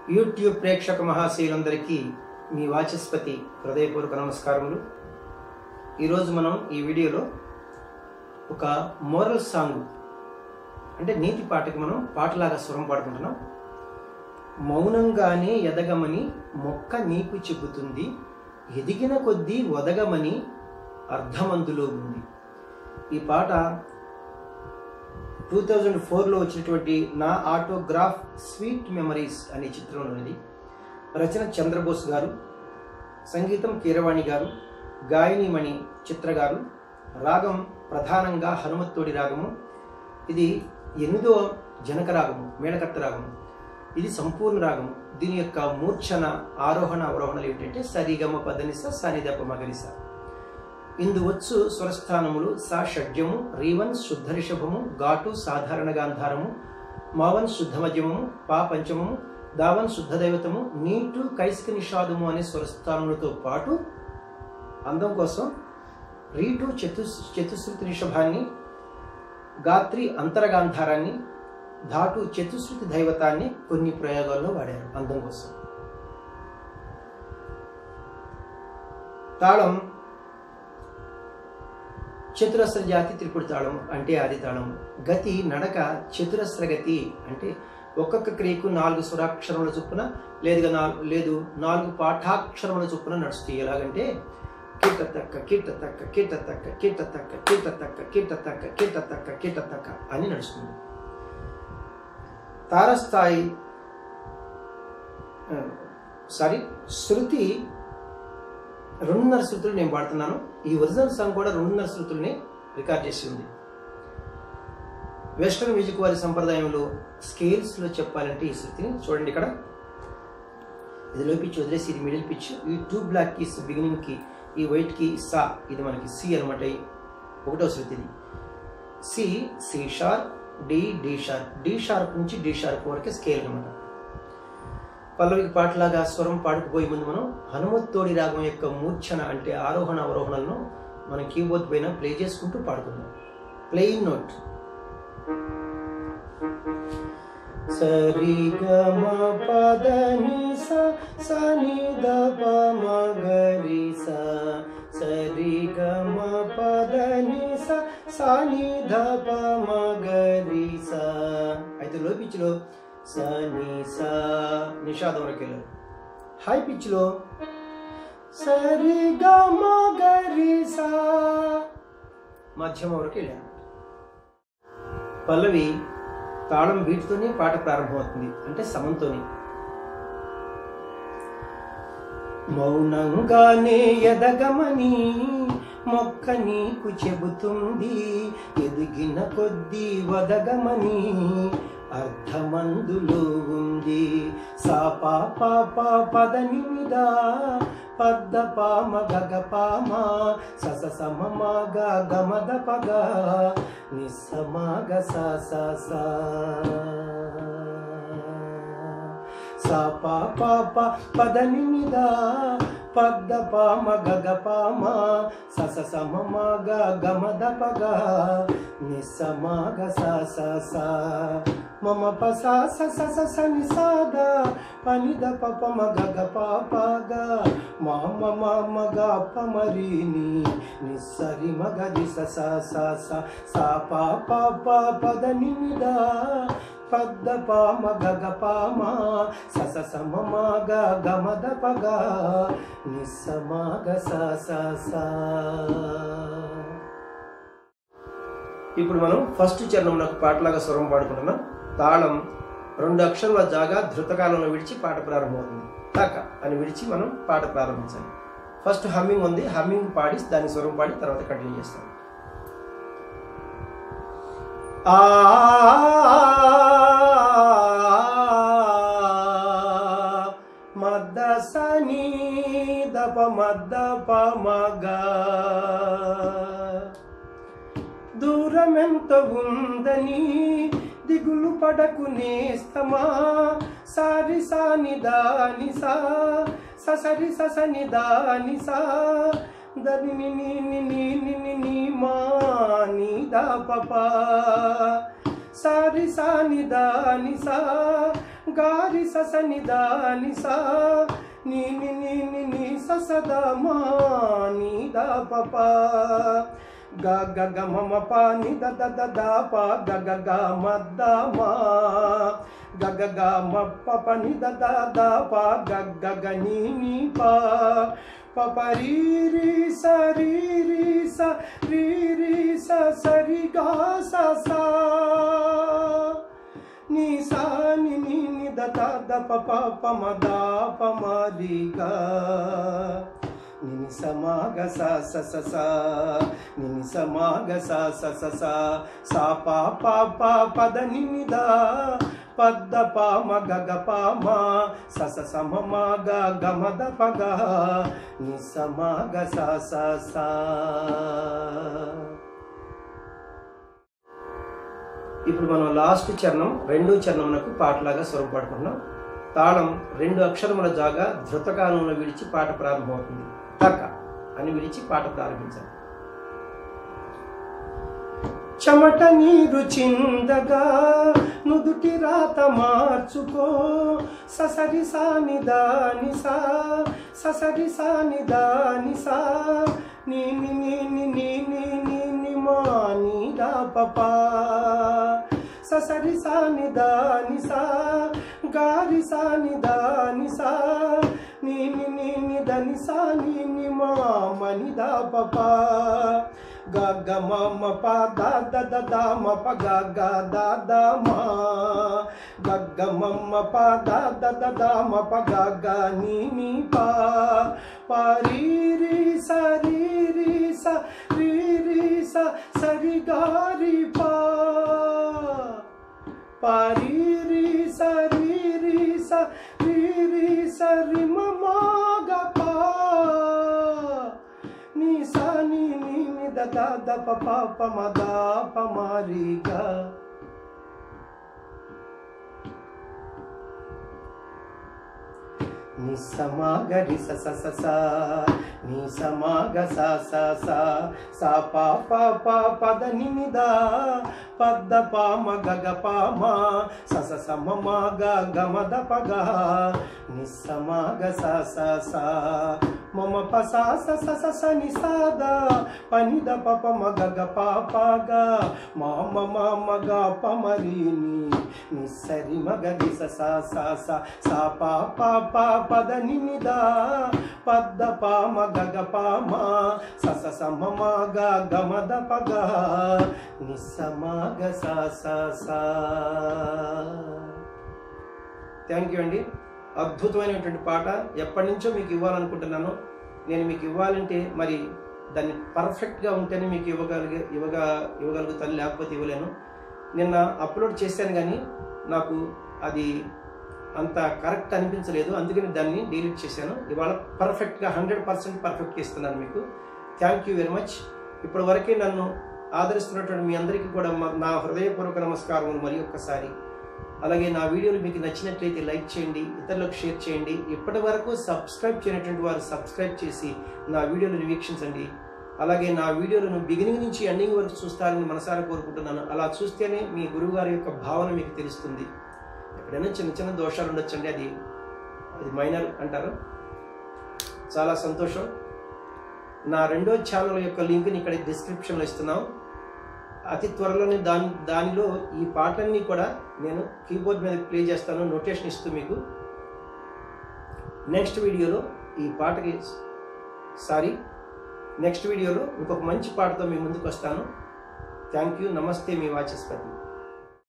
YouTube ప్రేక్షక మహాశయులందరికీ మీ వాచస్పతి హృదయపూర్వక నమస్కారములు ఈరోజు మనం ఈ వీడియోలో ఒక మోరల్ సాంగ్ అంటే నీతి పాటకి మనం పాటలాగా స్వరం పాడుకుంటున్నాం మౌనంగానే ఎదగమని మొక్క నీకు చెబుతుంది ఎదిగిన కొద్దీ ఒదగమని అర్ధమందులో ఉంది ఈ పాట టూ థౌజండ్ ఫోర్లో వచ్చినటువంటి నా ఆటోగ్రాఫ్ స్వీట్ మెమరీస్ అనే చిత్రంలోనిది రచన చంద్రబోస్ గారు సంగీతం కీరవాణి గారు గాయనిమణి చిత్ర గారు రాగం ప్రధానంగా హనుమత్తోడి రాగము ఇది ఎనిమిదో జనక రాగము మేళకర్త రాగము ఇది సంపూర్ణ రాగము దీని యొక్క మూర్ఛన ఆరోహణ అవరోహణలు ఏమిటంటే సరిగమ పదనిస సనిదప మగనిస ఇందు వచ్చు స్వరస్థానములు సా షడ్జము రీవన్ శుద్ధ రిషభము ఘాటు సాధారణ గాంధారము మావన్ శుద్ధ మధ్యమము పా పంచమము దావన్ శుద్ధ దైవతము నీటు కైసిక నిషాదము అనే స్వరస్థానములతో పాటు అందం కోసం రీటు చతు చతుశ్రుతి రిషభాన్ని గాత్రి అంతరగాంధారాన్ని ధాటు చతుశ్రుతి దైవతాన్ని కొన్ని ప్రయోగాల్లో వాడారు అందం కోసం తాళం చతురస్ర జాతి త్రిపుడి తాళం అంటే ఆది తాళం గతి నడక చతురస్ర గతి అంటే ఒక్కొక్క క్రియకు నాలుగు స్వరాక్షరముల చొప్పున లేదుగా నాలుగు లేదు నాలుగు పాఠాక్షరముల చొప్పున నడుస్తాయి ఎలాగంటే కీట తక్క కీట తక్క కీట తక్క కీట తక్క కీట తక్క కీట తక్క కీట తక్క కీట తక్క అని నడుస్తుంది తారస్థాయి సారీ శృతి రెండున్నర శృతులు నేను పాడుతున్నాను ఈ ఒరిజినల్ సాంగ్ కూడా రెండున్నర శృతుల్ని రికార్డ్ చేసి ఉంది వెస్ట్రన్ మ్యూజిక్ వారి సంప్రదాయంలో స్కేల్స్లో చెప్పాలంటే ఈ శృతిని చూడండి ఇక్కడ ఇది లో పిచ్ వదిలేసి ఇది మిడిల్ పిచ్ ఈ టూ బ్లాక్ కీస్ బిగినింగ్ కి ఈ వైట్ కి సా ఇది మనకి సి అనమాట ఒకటో శృతి ఇది C C sharp D D sharp D sharp నుంచి డి షార్ప్ వరకే స్కేల్ అనమాట పల్లవికి పాటలాగా స్వరం పాడుకుపోయే ముందు మనం హనుమత్తోడి రాగం యొక్క మూర్ఛన అంటే ఆరోహణ అవరోహణలను మనం కీబోర్డ్ పైన ప్లే చేసుకుంటూ పాడుకుందాం ప్లేయింగ్ నోట్ సరి గమ పదని సని దప మగరి సరి గమ పదని సని దప మగరి అయితే లో పిచ్చిలో సని సా నిషాదం వరకు వెళ్ళారు హై పిచ్లో సరి గమ గరి సా మధ్యమ వరకు వెళ్ళారు పల్లవి తాళం బీట్తోనే పాట ప్రారంభమవుతుంది అంటే సమంతోని మౌనంగానే ఎదగమని మొక్క నీకు చెబుతుంది ఎదిగిన కొద్దీ వదగమని అర్ధమందులో ఉంది సాపా పాప పదని మీద పద్ద పామ గగ పామ సస సమమాగ గమద పగ నిస్సమాగ స సాపా పాప పదని మీద పద్ద పామ గగ పామ సస సమమాగ గమద పగ నిస్సమాగ స మమ పస స స స ని సాద పనిద పప మగ గ పాపగ మామ మమ గ పమరిని నిస్సరి మగ ది స స స స సా పా పా పా పద నిద పద్ద పామ గగ పామ సస సమ మగ గమద పగ నిస్సమాగ స స స ఇప్పుడు మనం ఫస్ట్ చరణంలో పాటలాగా స్వరం పాడుకుంటున్నాం తాళం రెండు అక్షరాల జాగా ధృతకాలంలో విడిచి పాట ప్రారంభమవుతుంది తాక అని విడిచి మనం పాట ప్రారంభించాలి ఫస్ట్ హమ్మింగ్ ఉంది హమ్మింగ్ పాడి దాని స్వరం పాడి తర్వాత కంటిన్యూ చేస్తాం ఆ మద్ద సని దప మద్ద ప మగ దూరమెంత ఉందని దిగులు పడకు నేస్తమా సారి సాని దాని సా ససరి ససని దాని సా దని ని ని ని ని ని ని ని మా ని దా పప సారి సాని దాని సా గారి సస నిదాని సా నీ ని ని ని ని సస ద మా నీ ద ప ప గ గ గ మ మ ప ని ద ద ద ద ప గ గ గ మ ద మా గ గ గ మ ప ప ని ద ద ద ప గ గ గ ని ని ప ప ప రి రి స రి రి స రి రి స స రి గ స స ని సా ని ని ని ద ద ద ప ప ప మ ద ప మ రి గ ని ని స మ గ స స స స ని ని స మ గ స స స స సా ప ప ప ప ద ని ని ద ప ద ప మ గ గ ప మ స స స మ మ గ గ మ ద ప గ ని స మ గ స స స ఇప్పుడు మనం లాస్ట్ చరణం రెండో చరణంలకు పాటలాగా స్వరం పాడుకుంటున్నాం తాళం రెండు అక్షరముల జాగా ధృతకాలంలో విడిచి పాట ప్రారంభమవుతుంది తక అని విడిచి పాట ప్రారంభించాలి చెమట నీరు చిందగా నుదుటి రాత మార్చుకో ససరి సాని దాని సా ససరి సాని దాని సా నీ ని ని ని ని ని ని ని మా ని దా పపా ససరి సాని దాని సా గారి సాని దాని సా నీ ని ని ని దని సా ని ని మా మని దా పపా గ గ మ మ ప ద ద ద ద మ ప గ గ ద ద మ గ గ మ మ ప ద ద ద ద మ ప గ గ ని ని ప ప రి రి స రి రి స రి రి స స రి గ రి ప ప రి రి స రి రి స రి రి స రి మ మ గ ప ని సా ని ని ని ద ద ద ప ప ప మ ద ప మ రి గ ని స మ గ రి స స స స ని స మ గ స స స స ప ప ప ప ద ని ని ద ప ద ప మ గ గ ప మ స స స మ మ గ గ మ ద ప గ ని స మ గ స స స మమ ప స స స స స ని స ద ప ని ద ప ప మ గ గ ప ప గ మ మ మ మ గ ప మ రి ని ని స రి మ గ రి స స స స స ప ప ప ప ద ని ని ద ప ద ప మ గ గ ప మ స స స మ మ గ గ మ ద ప గ ని స మ గ స స స థ్యాంక్ యూ అండి అద్భుతమైనటువంటి పాట ఎప్పటి నుంచో మీకు ఇవ్వాలనుకుంటున్నాను నేను మీకు ఇవ్వాలంటే మరి దాన్ని పర్ఫెక్ట్గా ఉంటేనే మీకు ఇవ్వగలిగే ఇవ్వగా ఇవ్వగలుగుతాను లేకపోతే ఇవ్వలేను నిన్న అప్లోడ్ చేశాను కానీ నాకు అది అంత కరెక్ట్ అనిపించలేదు అందుకని దాన్ని డిలీట్ చేశాను ఇవాళ పర్ఫెక్ట్గా హండ్రెడ్ పర్సెంట్ పర్ఫెక్ట్గా ఇస్తున్నాను మీకు థ్యాంక్ యూ వెరీ మచ్ ఇప్పటి వరకే నన్ను ఆదరిస్తున్నటువంటి మీ అందరికీ కూడా మ- నా హృదయపూర్వక నమస్కారములు మరి ఒక్కసారి అలాగే నా వీడియోలు మీకు నచ్చినట్లయితే లైక్ చేయండి ఇతరులకు షేర్ చేయండి ఇప్పటి వరకు సబ్స్క్రైబ్ చేయనటువంటి వారు సబ్స్క్రైబ్ చేసి నా వీడియోలను వీక్షించండి అలాగే నా వీడియోలను బిగినింగ్ నుంచి ఎండింగ్ వరకు చూస్తారని మనసారా కోరుకుంటున్నాను అలా చూస్తేనే మీ గురువు గారి యొక్క భావన మీకు తెలుస్తుంది ఎక్కడైనా చిన్న చిన్న దోషాలు ఉండొచ్చండి అది అది మైనర్ అంటారు చాలా సంతోషం నా రెండో ఛానల్ యొక్క లింక్ని ఇక్కడ డిస్క్రిప్షన్లో ఇస్తున్నాం అతి త్వరలోనే దాని దానిలో ఈ పాటలన్నీ కూడా నేను కీబోర్డ్ మీద ప్లే చేస్తాను నోటేషన్ ఇస్తూ మీకు నెక్స్ట్ వీడియోలో ఈ పాటకి సారీ నెక్స్ట్ వీడియోలో ఇంకొక మంచి పాటతో మీ ముందుకు వస్తాను థ్యాంక్ యూ నమస్తే మీ వాచస్పతి